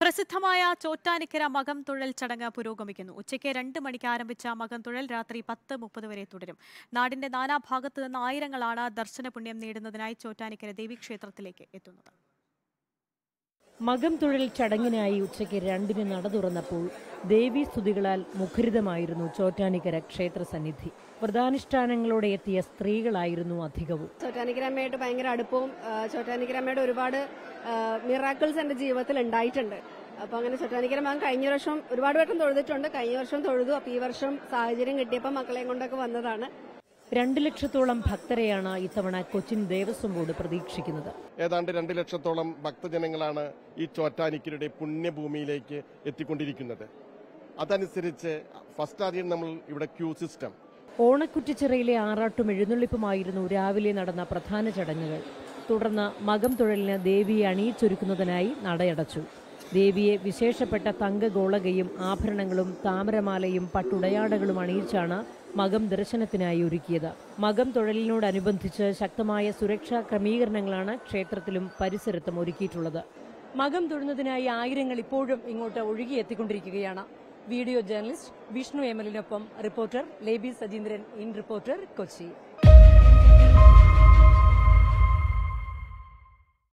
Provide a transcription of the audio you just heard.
പ്രസിദ്ധമായ ചോറ്റാനിക്കര മകം തുഴൽ ചടങ്ങ് പുരോഗമിക്കുന്നു ഉച്ചയ്ക്ക് രണ്ട് മണിക്ക് ആരംഭിച്ച മകം തുഴൽ രാത്രി പത്ത് മുപ്പത് വരെ തുടരും നാടിന്റെ നാനാഭാഗത്തു നിന്ന് ആയിരങ്ങളാണ് ദർശന പുണ്യം നേടുന്നതിനായി ചോറ്റാനിക്കര ദേവീക്ഷേത്രത്തിലേക്ക് എത്തുന്നത് മകം തൊഴിൽ ചടങ്ങിനായി ഉച്ചയ്ക്ക് രണ്ടിന് നട തുറന്നപ്പോൾ ദേവീ സ്തുതികളാൽ മുഖരിതമായിരുന്നു ചോറ്റാനിക്കര ക്ഷേത്ര സന്നിധി വ്രതാനുഷ്ഠാനങ്ങളോടെ എത്തിയ സ്ത്രീകളായിരുന്നു അധികവും ചോറ്റാനിക്കരമ്മയായിട്ട് ഭയങ്കര അടുപ്പവും ആ, ചോറ്റാനിക്കരമ്മയുടെ ഒരുപാട് മിറാക്കിൾസ് എന്റെ ജീവിതത്തിൽ ഉണ്ടായിട്ടുണ്ട് അപ്പൊ അങ്ങനെ ചോറ്റാനിക്കരമ്മ കഴിഞ്ഞ വർഷം ഒരുപാട് വട്ടം തൊഴുതിട്ടുണ്ട് കഴിഞ്ഞ വർഷം തൊഴുതു അപ്പൊ ഈ വർഷം സാഹചര്യം കിട്ടിയപ്പോൾ മക്കളെയും കൊണ്ടൊക്കെ വന്നതാണ് രണ്ട് ലക്ഷത്തോളം ഭക്തരെയാണ് ഇത്തവണ കൊച്ചിൻ ദേവസ്വം ബോർഡ് പ്രതീക്ഷിക്കുന്നത് ഏതാണ്ട് രണ്ട് ലക്ഷത്തോളം ഭക്തജനങ്ങളാണ് ഈ ചോറ്റാനിക്കരുടെ പുണ്യഭൂമിയിലേക്ക് എത്തിക്കൊണ്ടിരിക്കുന്നത് അതനുസരിച്ച് ഫസ്റ്റ് ആദ്യം നമ്മൾ ഇവിടെ ക്യൂ സിസ്റ്റം ഓണക്കുറ്റിച്ചിറയിലെ ആറാട്ടും എഴുന്നള്ളിപ്പുമായിരുന്നു രാവിലെ നടന്ന പ്രധാന ചടങ്ങുകൾ തുടർന്ന് മകം തൊഴിലിന് ദേവിയെ അണിയിച്ചൊരുക്കുന്നതിനായി നടയടച്ചു ദേവിയെ വിശേഷപ്പെട്ട തങ്കഗോളകയും ആഭരണങ്ങളും താമരമാലയും പട്ടുടയാടകളും അണിയിച്ചാണ് മകം ദർശനത്തിനായി ഒരുക്കിയത് മകം തൊഴിലിനോടനുബന്ധിച്ച് ശക്തമായ സുരക്ഷാ ക്രമീകരണങ്ങളാണ് ക്ഷേത്രത്തിലും പരിസരത്തും ഒരുക്കിയിട്ടുള്ളത് മകം തൊഴുന്നതിനായി ആയിരങ്ങൾ ഇപ്പോഴും ഇങ്ങോട്ട് ഒഴുകിയെത്തിക്കൊണ്ടിരിക്കുകയാണ് വീഡിയോ ജേർണലിസ്റ്റ് വിഷ്ണു എമലിനൊപ്പം reporter Leby Sajeendran in reporter Kochi